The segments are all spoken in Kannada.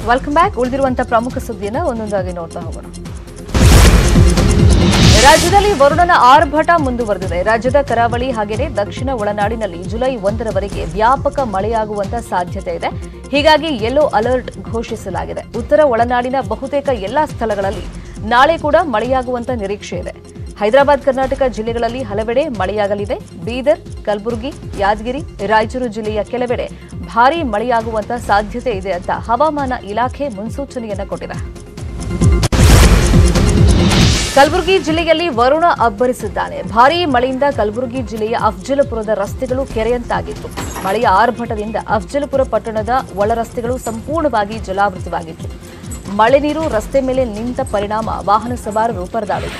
ವೆಲ್ಕಮ್ ಬ್ಯಾಕ್ ಉಳಿದಿರುವಂತಹ ಪ್ರಮುಖ ಸುದ್ದಿಯನ್ನ ಒಂದೊಂದಾಗಿ ನೋಡ್ತಾ ಹೋಗೋಣ ರಾಜ್ಯದಲ್ಲಿ ವರುಣನ ಆರ್ಭಟ ಮುಂದುವರೆದಿದೆ ರಾಜ್ಯದ ಕರಾವಳಿ ಹಾಗೆಯೇ ದಕ್ಷಿಣ ಒಳನಾಡಿನಲ್ಲಿ ಜುಲೈ ಒಂದರವರೆಗೆ ವ್ಯಾಪಕ ಮಳೆಯಾಗುವಂತ ಸಾಧ್ಯತೆ ಇದೆ ಹೀಗಾಗಿ ಯೆಲ್ಲೋ ಅಲರ್ಟ್ ಘೋಷಿಸಲಾಗಿದೆ ಉತ್ತರ ಒಳನಾಡಿನ ಬಹುತೇಕ ಎಲ್ಲಾ ಸ್ಥಳಗಳಲ್ಲಿ ನಾಳೆ ಕೂಡ ಮಳೆಯಾಗುವಂತ ನಿರೀಕ್ಷೆ ಇದೆ ಹೈದರಾಬಾದ್ ಕರ್ನಾಟಕ ಜಿಲ್ಲೆಗಳಲ್ಲಿ ಹಲವೆಡೆ ಮಳೆಯಾಗಲಿದೆ ಬೀದರ್ ಕಲಬುರಗಿ ಯಾದಗಿರಿ ರಾಯಚೂರು ಜಿಲ್ಲೆಯ ಕೆಲವೆಡೆ ಭಾರೀ ಮಳೆಯಾಗುವಂತ ಸಾಧ್ಯತೆ ಇದೆ ಅಂತ ಹವಾಮಾನ ಇಲಾಖೆ ಮುನ್ಸೂಚನೆಯನ್ನ ಕೊಟ್ಟಿದೆ ಕಲಬುರಗಿ ಜಿಲ್ಲೆಯಲ್ಲಿ ವರುಣ ಅಬ್ಬರಿಸಿದ್ದಾನೆ ಭಾರೀ ಮಳೆಯಿಂದ ಕಲಬುರಗಿ ಜಿಲ್ಲೆಯ ಅಫ್ಜಲಪುರದ ರಸ್ತೆಗಳು ಕೆರೆಯಂತಾಗಿತ್ತು ಮಳೆಯ ಆರ್ಭಟದಿಂದ ಅಫ್ಜಲಪುರ ಪಟ್ಟಣದ ಒಳ ರಸ್ತೆಗಳು ಸಂಪೂರ್ಣವಾಗಿ ಜಲಾವೃತವಾಗಿತ್ತು ಮಳೆ ನೀರು ರಸ್ತೆ ಮೇಲೆ ನಿಂತ ಪರಿಣಾಮ ವಾಹನ ಸವಾರರು ಪರದಾಡಿದರು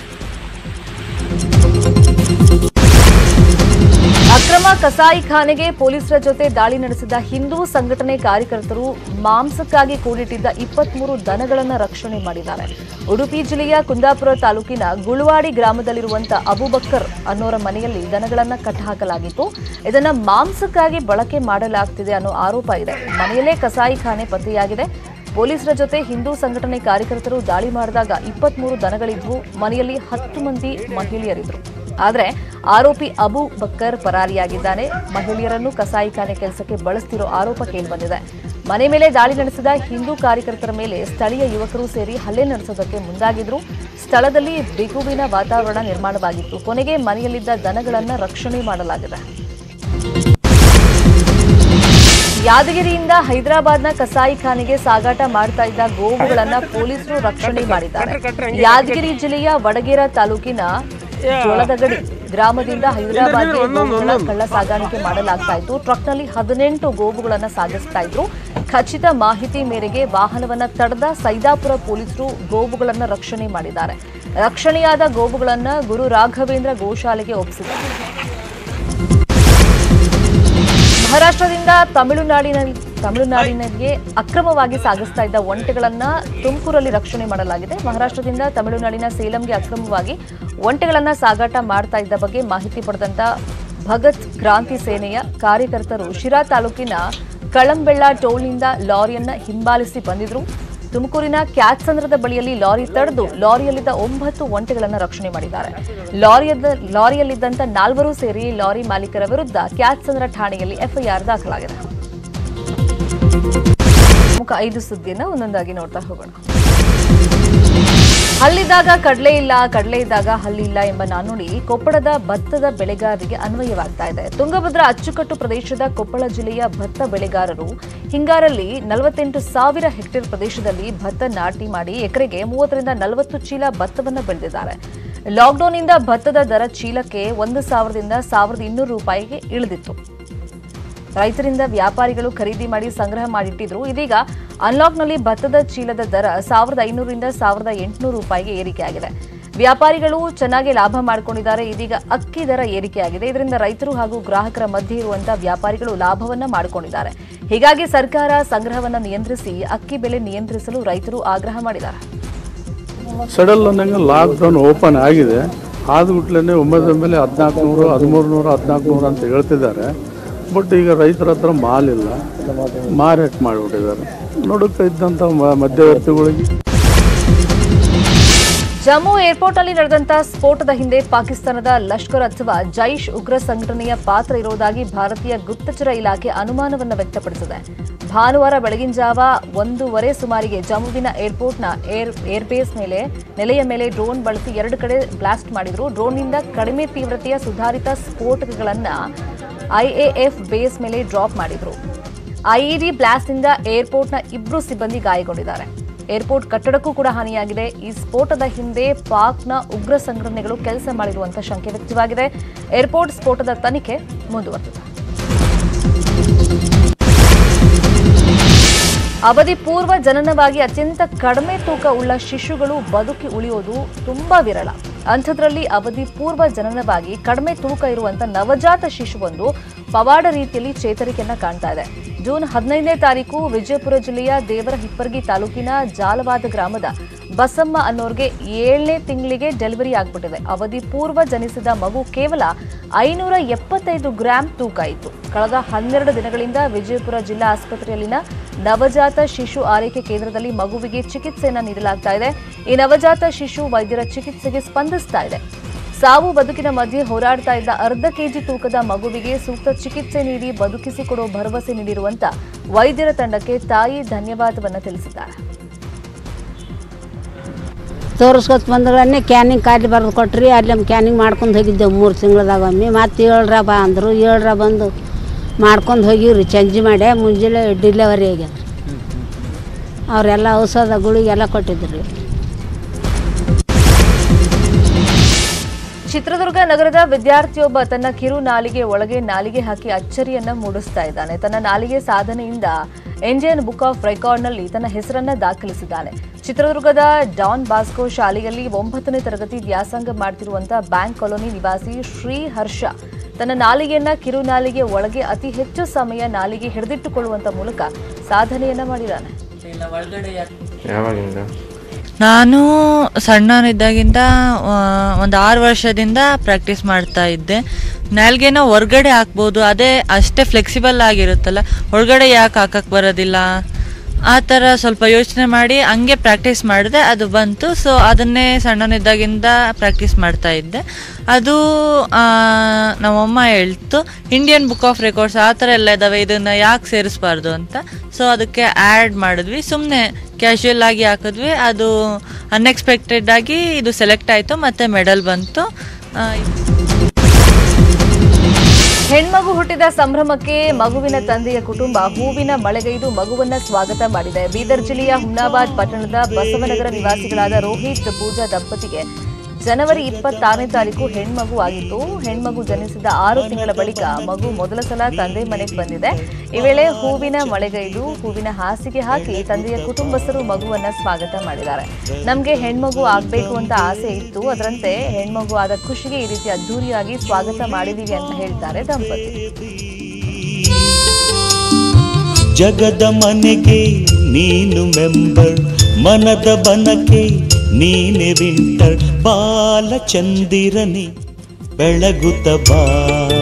ಅಕ್ರಮ ಕಸಾಯಿಖಾನೆಗೆ ಪೊಲೀಸರ ಜೊತೆ ದಾಳಿ ನಡೆಸಿದ ಹಿಂದೂ ಸಂಘಟನೆ ಕಾರ್ಯಕರ್ತರು ಮಾಂಸಕ್ಕಾಗಿ ಕೂಡಿಟ್ಟಿದ್ದ ಇಪ್ಪತ್ಮೂರು ದನಗಳನ್ನು ರಕ್ಷಣೆ ಮಾಡಿದ್ದಾರೆ ಉಡುಪಿ ಜಿಲ್ಲೆಯ ಕುಂದಾಪುರ ತಾಲೂಕಿನ ಗುಳುವಾಡಿ ಗ್ರಾಮದಲ್ಲಿರುವಂತಹ ಅಬುಬಕ್ಕರ್ ಅನ್ನೋರ ಮನೆಯಲ್ಲಿ ದನಗಳನ್ನು ಕಟ್ಟಹಾಕಲಾಗಿತ್ತು ಇದನ್ನ ಮಾಂಸಕ್ಕಾಗಿ ಬಳಕೆ ಮಾಡಲಾಗ್ತಿದೆ ಅನ್ನೋ ಆರೋಪ ಇದೆ ಮನೆಯಲ್ಲೇ ಕಸಾಯಿಖಾನೆ ಪತ್ತೆಯಾಗಿದೆ ಪೊಲೀಸರ ಜೊತೆ ಹಿಂದೂ ಸಂಘಟನೆ ಕಾರ್ಯಕರ್ತರು ದಾಳಿ ಮಾಡಿದಾಗ ಇಪ್ಪತ್ಮೂರು ದನಗಳಿದ್ವು ಮನೆಯಲ್ಲಿ ಹತ್ತು ಮಂದಿ ಮಹಿಳೆಯರಿದ್ರು ಆದರೆ ಆರೋಪಿ ಅಬು ಬಕ್ಕರ್ ಪರಾರಿಯಾಗಿದ್ದಾನೆ ಮಹಿಳೆಯರನ್ನು ಕಸಾಯಿಖಾನೆ ಕೆಲಸಕ್ಕೆ ಬಳಸ್ತಿರೋ ಆರೋಪ ಕೇಳಿಬಂದಿದೆ ಮನೆ ಮೇಲೆ ದಾಳಿ ನಡೆಸಿದ ಹಿಂದೂ ಕಾರ್ಯಕರ್ತರ ಮೇಲೆ ಸ್ಥಳೀಯ ಯುವಕರು ಸೇರಿ ಹಲ್ಲೆ ನಡೆಸೋದಕ್ಕೆ ಮುಂದಾಗಿದ್ರು ಸ್ಥಳದಲ್ಲಿ ಬಿಗುವಿನ ವಾತಾವರಣ ನಿರ್ಮಾಣವಾಗಿತ್ತು ಕೊನೆಗೆ ಮನೆಯಲ್ಲಿದ್ದ ದನಗಳನ್ನು ರಕ್ಷಣೆ ಮಾಡಲಾಗಿದೆ ಯಾದಗಿರಿಯಿಂದ ಹೈದರಾಬಾದ್ನ ಕಸಾಯಿಖಾನೆಗೆ ಸಾಗಾಟ ಮಾಡ್ತಾ ಇದ್ದ ಗೋವುಗಳನ್ನ ಪೊಲೀಸರು ರಕ್ಷಣೆ ಮಾಡಿದ್ದಾರೆ ಯಾದಗಿರಿ ಜಿಲ್ಲೆಯ ವಡಗೇರ ತಾಲೂಕಿನ ಜೋಳದಗಡಿ ಗ್ರಾಮದಿಂದ ಹೈದರಾಬಾದ್ಗೆ ಗೋವುಗಳ ಕಳ್ಳ ಸಾಗಾಣಿಕೆ ಮಾಡಲಾಗ್ತಾ ಇತ್ತು ಟ್ರಕ್ನಲ್ಲಿ ಹದಿನೆಂಟು ಗೋವುಗಳನ್ನ ಸಾಗಿಸ್ತಾ ಇದ್ರು ಖಚಿತ ಮಾಹಿತಿ ಮೇರೆಗೆ ವಾಹನವನ್ನ ತಡೆದ ಸೈದಾಪುರ ಪೊಲೀಸರು ಗೋವುಗಳನ್ನ ರಕ್ಷಣೆ ಮಾಡಿದ್ದಾರೆ ರಕ್ಷಣೆಯಾದ ಗೋವುಗಳನ್ನ ಗುರು ರಾಘವೇಂದ್ರ ಗೋಶಾಲೆಗೆ ಒಪ್ಪಿಸಿದ್ದಾರೆ ಮಹಾರಾಷ್ಟ್ರದಿಂದ ತಮಿಳುನಾಡಿನ ತಮಿಳುನಾಡಿನಲ್ಲಿ ಅಕ್ರಮವಾಗಿ ಸಾಗಿಸ್ತಾ ಇದ್ದ ಒಂಟೆಗಳನ್ನ ತುಮಕೂರಲ್ಲಿ ರಕ್ಷಣೆ ಮಾಡಲಾಗಿದೆ ಮಹಾರಾಷ್ಟ್ರದಿಂದ ತಮಿಳುನಾಡಿನ ಸೇಲಂಗೆ ಅಕ್ರಮವಾಗಿ ಒಂಟೆಗಳನ್ನ ಸಾಗಾಟ ಮಾಡ್ತಾ ಇದ್ದ ಬಗ್ಗೆ ಮಾಹಿತಿ ಪಡೆದಂತ ಭಗತ್ ಕ್ರಾಂತಿ ಸೇನೆಯ ಕಾರ್ಯಕರ್ತರು ಶಿರಾ ತಾಲೂಕಿನ ಕಳಂಬೆಳ್ಳ ಟೋಲ್ನಿಂದ ಲಾರಿಯನ್ನ ಹಿಂಬಾಲಿಸಿ ಬಂದಿದ್ರು ತುಮಕೂರಿನ ಕ್ಯಾತ್ಸಂದ್ರದ ಬಳಿಯಲ್ಲಿ ಲಾರಿ ತಡೆದು ಲಾರಿಯಲ್ಲಿದ್ದ ಒಂಬತ್ತು ಒಂಟೆಗಳನ್ನು ರಕ್ಷಣೆ ಮಾಡಿದ್ದಾರೆ ಲಾರಿಯದ ಲಾರಿಯಲ್ಲಿದ್ದಂತ ನಾಲ್ವರು ಸೇರಿ ಲಾರಿ ಮಾಲೀಕರ ವಿರುದ್ಧ ಕ್ಯಾತ್ಸಂದ್ರ ಠಾಣೆಯಲ್ಲಿ ಎಫ್ಐಆರ್ ದಾಖಲಾಗಿದೆ ಪ್ರಮುಖ ಐದು ಸುದ್ದಿಯನ್ನ ಒಂದೊಂದಾಗಿ ನೋಡ್ತಾ ಹೋಗೋಣ ಹಲ್ಲಿದ್ದಾಗ ಕಡಲೆ ಇಲ್ಲ ಕಡಲೆ ಇದ್ದಾಗ ಹಲ್ಲಿಲ್ಲ ಎಂಬ ನಾನುಡಿ ಕೊಪ್ಪಳದ ಭತ್ತದ ಬೆಳೆಗಾರರಿಗೆ ಅನ್ವಯವಾಗ್ತಾ ಇದೆ ತುಂಗಭದ್ರಾ ಅಚ್ಚುಕಟ್ಟು ಪ್ರದೇಶದ ಕೊಪ್ಪಳ ಜಿಲ್ಲೆಯ ಭತ್ತ ಬೆಳೆಗಾರರು ಹಿಂಗಾರಲ್ಲಿ ನಲವತ್ತೆಂಟು ಸಾವಿರ ಹೆಕ್ಟೇರ್ ಪ್ರದೇಶದಲ್ಲಿ ಭತ್ತ ನಾಟಿ ಮಾಡಿ ಎಕರೆಗೆ ಮೂವತ್ತರಿಂದ ನಲವತ್ತು ಚೀಲ ಭತ್ತವನ್ನು ಬೆಳೆದಿದ್ದಾರೆ ಲಾಕ್ಡೌನ್ನಿಂದ ಭತ್ತದ ದರ ಚೀಲಕ್ಕೆ ಒಂದು ಸಾವಿರದಿಂದ ಸಾವಿರದ ಇನ್ನೂರು ರೂಪಾಯಿಗೆ ಇಳಿದಿತ್ತು ರೈತರಿಂದ ವ್ಯಾಪಾರಿಗಳು ಖರೀದಿ ಮಾಡಿ ಸಂಗ್ರಹ ಮಾಡಿಟ್ಟಿದ್ರು ಇದೀಗ ಅನ್ಲಾಕ್ನಲ್ಲಿ ಭತ್ತದ ಚೀಲದ ದರ ಸಾವಿರದ ಐನೂರಿಂದ ಸಾವಿರದ ಎಂಟುನೂರು ರೂಪಾಯಿಗೆ ಏರಿಕೆಯಾಗಿದೆ ವ್ಯಾಪಾರಿಗಳು ಚೆನ್ನಾಗಿ ಲಾಭ ಮಾಡಿಕೊಂಡಿದ್ದಾರೆ ಇದೀಗ ಅಕ್ಕಿ ದರ ಏರಿಕೆಯಾಗಿದೆ ಇದರಿಂದ ರೈತರು ಹಾಗೂ ಗ್ರಾಹಕರ ಮಧ್ಯೆ ಇರುವಂತಹ ವ್ಯಾಪಾರಿಗಳು ಲಾಭವನ್ನ ಮಾಡಿಕೊಂಡಿದ್ದಾರೆ ಹೀಗಾಗಿ ಸರ್ಕಾರ ಸಂಗ್ರಹವನ್ನು ನಿಯಂತ್ರಿಸಿ ಅಕ್ಕಿ ಬೆಲೆ ನಿಯಂತ್ರಿಸಲು ರೈತರು ಆಗ್ರಹ ಮಾಡಿದ್ದಾರೆ ಸಡಲ್ ಅನ್ನಂಗೆ ಲಾಕ್ಡೌನ್ ಓಪನ್ ಆಗಿದೆ ಆದ್ಬಿಟ್ಲೇ ಒಂಬತ್ತರ ಮೇಲೆ ಹದಿನಾಲ್ಕು ನೂರು ಹದಿಮೂರು ನೂರು ಹದಿನಾಲ್ಕು ನೂರು ಅಂತ ಹೇಳ್ತಿದ್ದಾರೆ ಬಟ್ ಈಗ ರೈತರ ಹತ್ರ ಮಾಲ್ ಇಲ್ಲ ಮಾರಾಟ ಮಾಡಿಬಿಟ್ಟಿದ್ದಾರೆ ನೋಡಕ್ಕೆ ಇದ್ದಂಥ ಮ- ಮಧ್ಯವರ್ತಿಗಳಿಗೆ ಜಮ್ಮು ಏರ್ಪೋರ್ಟ್ ಅಲ್ಲಿ ನಡೆದಂತ ಸ್ಫೋಟದ ಹಿಂದೆ ಪಾಕಿಸ್ತಾನದ ಲಷ್ಕರ್ ಅಥವಾ ಜೈಷ್ ಉಗ್ರ ಸಂಘಟನೆಯ ಪಾತ್ರ ಇರುವುದಾಗಿ ಭಾರತೀಯ ಗುಪ್ತಚರ ಇಲಾಖೆ ಅನುಮಾನವನ್ನು ವ್ಯಕ್ತಪಡಿಸಿದೆ ಭಾನುವಾರ ಬೆಳಗಿನ ಜಾವ ಒಂದೂವರೆ ಸುಮಾರಿಗೆ ಜಮ್ಮುವಿನ ಏರ್ಪೋರ್ಟ್ನ ಏರ್ ಏರ್ಬೇಸ್ ಮೇಲೆ ನೆಲೆಯ ಮೇಲೆ ಡ್ರೋನ್ ಬಳಸಿ ಎರಡು ಕಡೆ ಬ್ಲಾಸ್ಟ್ ಮಾಡಿದ್ರು ಡ್ರೋನ್ನಿಂದ ಕಡಿಮೆ ತೀವ್ರತೆಯ ಸುಧಾರಿತ ಸ್ಫೋಟಕಗಳನ್ನ ಐಎಎಫ್ ಬೇಸ್ ಮೇಲೆ ಡ್ರಾಪ್ ಮಾಡಿದ್ರು ಐಇಡಿ ಬ್ಲಾಸ್ಟ್ನಿಂದ ಏರ್ಪೋರ್ಟ್ನ ಇಬ್ಬರು ಸಿಬ್ಬಂದಿ ಗಾಯಗೊಂಡಿದ್ದಾರೆ ಏರ್ಪೋರ್ಟ್ ಕಟ್ಟಡಕ್ಕೂ ಕೂಡ ಹಾನಿಯಾಗಿದೆ ಈ ಸ್ಫೋಟದ ಹಿಂದೆ ಪಾಕ್ನ ಉಗ್ರ ಸಂಘಟನೆಗಳು ಕೆಲಸ ಮಾಡಿರುವಂತಹ ಶಂಕೆ ವ್ಯಕ್ತವಾಗಿದೆ ಏರ್ಪೋರ್ಟ್ ಸ್ಫೋಟದ ತನಿಖೆ ಮುಂದುವರೆದಿದೆ ಅವಧಿ ಪೂರ್ವ ಜನನವಾಗಿ ಅತ್ಯಂತ ಕಡಿಮೆ ತೂಕ ಉಳ್ಳ ಶಿಶುಗಳು ಬದುಕಿ ಉಳಿಯೋದು ತುಂಬಾ ವಿರಳ ಅಂಥದ್ರಲ್ಲಿ ಅವಧಿ ಪೂರ್ವ ಜನನವಾಗಿ ಕಡಿಮೆ ತೂಕ ಇರುವಂತ ನವಜಾತ ಶಿಶುವೊಂದು ಪವಾಡ ರೀತಿಯಲ್ಲಿ ಚೇತರಿಕೆಯನ್ನ ಕಾಣ್ತಾ ಇದೆ ಜೂನ್ ಹದಿನೈದನೇ ತಾರೀಕು ವಿಜಯಪುರ ಜಿಲ್ಲೆಯ ದೇವರ ಹಿಪ್ಪರ್ಗಿ ತಾಲೂಕಿನ ಜಾಲವಾದ ಗ್ರಾಮದ ಬಸಮ್ಮ ಅನ್ನೋರ್ಗೆ ಏಳನೇ ತಿಂಗಳಿಗೆ ಡೆಲಿವರಿ ಆಗ್ಬಿಟ್ಟಿದೆ ಅವಧಿ ಪೂರ್ವ ಜನಿಸಿದ ಮಗು ಕೇವಲ ಐನೂರ ಎಪ್ಪತ್ತೈದು ಗ್ರಾಂ ತೂಕ ಇತ್ತು ಕಳೆದ ಹನ್ನೆರಡು ದಿನಗಳಿಂದ ವಿಜಯಪುರ ಜಿಲ್ಲಾ ಆಸ್ಪತ್ರೆಯಲ್ಲಿನ ನವಜಾತ ಶಿಶು ಆರೈಕೆ ಕೇಂದ್ರದಲ್ಲಿ ಮಗುವಿಗೆ ಚಿಕಿತ್ಸೆಯನ್ನ ನೀಡಲಾಗ್ತಾ ಇದೆ ಈ ನವಜಾತ ಶಿಶು ವೈದ್ಯರ ಚಿಕಿತ್ಸೆಗೆ ಸ್ಪಂದಿಸ್ತಾ ಇದೆ ಸಾವು ಬದುಕಿನ ಮಧ್ಯೆ ಹೋರಾಡ್ತಾ ಇದ್ದ ಅರ್ಧ ಕೆಜಿ ತೂಕದ ಮಗುವಿಗೆ ಸೂಕ್ತ ಚಿಕಿತ್ಸೆ ನೀಡಿ ಬದುಕಿಸಿಕೊಡೋ ಭರವಸೆ ನೀಡಿರುವಂತ ವೈದ್ಯರ ತಂಡಕ್ಕೆ ತಾಯಿ ಧನ್ಯವಾದವನ್ನ ತಿಳಿಸಿದ್ದಾರೆ ತೋರಿಸ್ಕೊತ ಬಂದ್ರೆ ಕ್ಯಾನಿಂಗ್ ಖಾಲಿ ಬರೆದು ಕೊಟ್ರಿ ಅಲ್ಲಿ ಕ್ಯಾನಿಂಗ್ ಮಾಡ್ಕೊಂಡು ಹೋಗಿದ್ದೆವು ಮೂರು ತಿಂಗಳದಾಗ ಒಮ್ಮೆ ಮತ್ತೆ ಏಳ್ರ ಬಾ ಅಂದರು ಏಳ್ರ ಬಂದು ಮಾಡ್ಕೊಂಡು ಹೋಗಿವ್ರಿ ಚಂಜಿ ಮಾಡಿ ಮುಂಜಾನೆ ಡಿಲೆವರಿ ಆಗ್ಯದ ಅವರೆಲ್ಲ ಔಷಧ ಗುಳಿಗೆ ಎಲ್ಲ ಕೊಟ್ಟಿದ್ರು ಚಿತ್ರದುರ್ಗ ನಗರದ ವಿದ್ಯಾರ್ಥಿಯೊಬ್ಬ ತನ್ನ ಕಿರು ನಾಲಿಗೆ ಒಳಗೆ ನಾಲಿಗೆ ಹಾಕಿ ಅಚ್ಚರಿಯನ್ನ ಮೂಡಿಸ್ತಾ ಇದ್ದಾನೆ ತನ್ನ ನಾಲಿಗೆ ಸಾಧನೆಯಿಂದ ಇಂಡಿಯನ್ ಬುಕ್ ಆಫ್ ರೆಕಾರ್ಡ್ನಲ್ಲಿ ತನ್ನ ಹೆಸರನ್ನ ದಾಖಲಿಸಿದ್ದಾನೆ ಚಿತ್ರದುರ್ಗದ ಡಾನ್ ಬಾಸ್ಕೋ ಶಾಲೆಯಲ್ಲಿ ಒಂಬತ್ತನೇ ತರಗತಿ ವ್ಯಾಸಂಗ ಮಾಡ್ತಿರುವಂತ ಬ್ಯಾಂಕ್ ಕಾಲೋನಿ ನಿವಾಸಿ ಶ್ರೀ ಹರ್ಷ ತನ್ನ ನಾಲಿಗೆಯನ್ನ ಕಿರು ನಾಲಿಗೆ ಒಳಗೆ ಅತಿ ಹೆಚ್ಚು ಸಮಯ ನಾಲಿಗೆ ಹಿಡಿದಿಟ್ಟುಕೊಳ್ಳುವಂತ ಮೂಲಕ ಸಾಧನೆಯನ್ನ ಮಾಡಿದ್ದಾನೆ ಯಾವಾಗಿಂದ ನಾನು ಸಣ್ಣವನಿದ್ದಾಗಿಂದ ಒಂದು ಆರು ವರ್ಷದಿಂದ ಪ್ರಾಕ್ಟೀಸ್ ಮಾಡ್ತಾ ಇದ್ದೆ ನಾಲ್ಗೆನ ಹೊರ್ಗಡೆ ಹಾಕ್ಬೋದು ಅದೇ ಅಷ್ಟೇ ಫ್ಲೆಕ್ಸಿಬಲ್ ಆಗಿರುತ್ತಲ್ಲ ಒಳಗಡೆ ಯಾಕೆ ಹಾಕಕ್ಕೆ ಬರೋದಿಲ್ಲ ಆ ಥರ ಸ್ವಲ್ಪ ಯೋಚನೆ ಮಾಡಿ ಹಂಗೆ ಪ್ರಾಕ್ಟೀಸ್ ಮಾಡಿದೆ ಅದು ಬಂತು ಸೊ ಅದನ್ನೇ ಸಣ್ಣನಿದ್ದಾಗಿಂದ ಪ್ರಾಕ್ಟೀಸ್ ಮಾಡ್ತಾ ಇದ್ದೆ ಅದು ಆ, ನಮ್ಮಮ್ಮ ಹೇಳ್ತು ಇಂಡಿಯನ್ ಬುಕ್ ಆಫ್ ರೆಕಾರ್ಡ್ಸ್ ಆ ಥರ ಎಲ್ಲ ಇದ್ದಾವೆ ಇದನ್ನು ಯಾಕೆ ಸೇರಿಸ್ಬಾರ್ದು ಅಂತ ಸೊ ಅದಕ್ಕೆ ಆ್ಯಡ್ ಮಾಡಿದ್ವಿ ಸುಮ್ಮನೆ ಕ್ಯಾಶುಯಲ್ ಆಗಿ ಹಾಕಿದ್ವಿ ಅದು ಅನ್ಎಕ್ಸ್ಪೆಕ್ಟೆಡ್ ಆಗಿ ಇದು ಸೆಲೆಕ್ಟ್ ಆಯಿತು ಮತ್ತು ಮೆಡಲ್ ಬಂತು ಆ, ಹೆಣ್ಮಗು ಹುಟ್ಟಿದ ಸಂಭ್ರಮಕ್ಕೆ ಮಗುವಿನ ತಂದೆಯ ಕುಟುಂಬ ಹೂವಿನ ಮಳೆಗೈದು ಮಗುವನ್ನ ಸ್ವಾಗತ ಮಾಡಿದೆ ಬೀದರ್ ಜಿಲ್ಲೆಯ ಹುಮ್ನಾಬಾದ್ ಪಟ್ಟಣದ ಬಸವನಗರ ನಿವಾಸಿಗಳಾದ ರೋಹಿತ್ ಪೂಜಾ ದಂಪತಿಗೆ ಜನವರಿ ಇಪ್ಪತ್ತಾರನೇ ತಾರೀಕು ಹೆಣ್ಮಗು ಆಗಿತ್ತು ಹೆಣ್ಮಗು ಜನಿಸಿದ ಆರು ತಿಂಗಳ ಬಳಿಕ ಮಗು ಮೊದಲ ಸಲ ತಂದೆ ಮನೆಗೆ ಬಂದಿದೆ ಈ ವೇಳೆ ಹೂವಿನ ಮಳೆಗೈದು ಹೂವಿನ ಹಾಸಿಗೆ ಹಾಕಿ ತಂದೆಯ ಕುಟುಂಬಸ್ಥರು ಮಗುವನ್ನ ಸ್ವಾಗತ ಮಾಡಿದ್ದಾರೆ ನಮ್ಗೆ ಹೆಣ್ಮಗು ಆಗ್ಬೇಕು ಅಂತ ಆಸೆ ಇತ್ತು ಅದರಂತೆ ಹೆಣ್ಮಗು ಆದ ಖುಷಿಗೆ ಈ ರೀತಿ ಅದ್ದೂರಿಯಾಗಿ ಸ್ವಾಗತ ಮಾಡಿದೀವಿ ಅಂತ ಹೇಳ್ತಾರೆ ದಂಪತಿ ಜಗದ ಮನೆಗೆ ನೀನು ಮೆಂಬರ್ ಮನದ ಬನಕೆ ನೀನೆ ವಿಂಟರ್ ಬಾಲ ಚಂದಿರನಿ ಬೆಳಗುತ್ತ ಬಾ